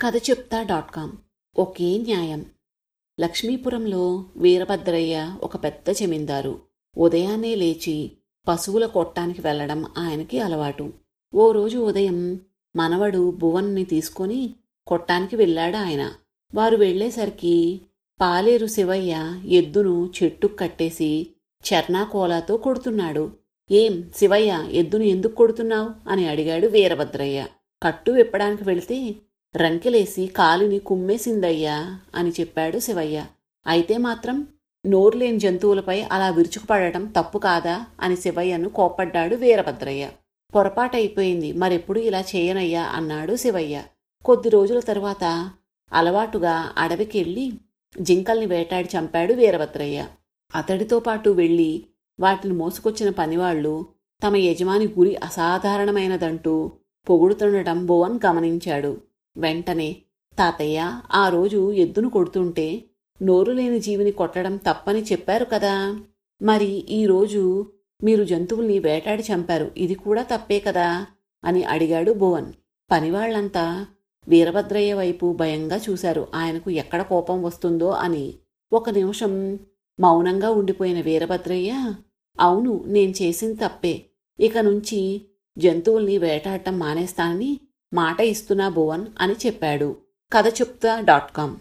కథ చెప్తా dot com ఒకే న్యాయం లక్ష్మీపురంలో వీరభద్రయ్య ఒక పెద్ద జమీందారు ఉదయాన్నే లేచి పశువుల కొట్టానికి వెళ్ళడం ఆయనకి అలవాటు ఓ రోజు ఉదయం మనవడు భువన్ని తీసుకొని కొట్టానికి వెళ్ళాడు ఆయన వారు వెళ్ళేసరికి పాలేరు శివయ్య ఎద్దును చెట్టుకు కట్టేసి చర్నాకోలాతో కొడుతున్నాడు ఏం శివయ్య ఎద్దును ఎందుకు కొడుతున్నావు అని అడిగాడు వీరభద్రయ్య కట్టు విప్పడానికి వెళితే రంకెలేసి కాలిని కుమ్మేసిందయ్యా అని చెప్పాడు శివయ్య అయితే మాత్రం నోరులేని జంతువులపై అలా విరుచుకుపడటం తప్పు కాదా అని శివయ్యను కోప్పడ్డాడు వీరభద్రయ్య పొరపాటైపోయింది మరెప్పుడు ఇలా చేయనయ్యా అన్నాడు శివయ్య కొద్ది రోజుల తరువాత అలవాటుగా అడవికెళ్ళి జింకల్ని వేటాడి చంపాడు వీరభద్రయ్య అతడితో పాటు వెళ్ళి వాటిని మోసుకొచ్చిన పనివాళ్లు తమ యజమాని గురి అసాధారణమైనదంటూ పొగుడుతుండటం భువన్ గమనించాడు వెంటనే తాతయ్య ఆ రోజు ఎద్దును కొడుతుంటే నోరు లేని జీవిని కొట్టడం తప్పని చెప్పారు కదా మరి ఈ రోజు మీరు జంతువుల్ని వేటాడి చంపారు ఇది కూడా తప్పే కదా అని అడిగాడు భువన్ పనివాళ్లంతా వీరభద్రయ్య వైపు భయంగా చూశారు ఆయనకు ఎక్కడ కోపం వస్తుందో అని ఒక నిమిషం మౌనంగా ఉండిపోయిన వీరభద్రయ్య అవును నేను చేసింది తప్పే ఇక నుంచి జంతువుల్ని వేటాడటం మానేస్తానని మాట ఇస్తున్నా భువన్ అని చెప్పాడు కథ చెప్తా డాట్ కామ్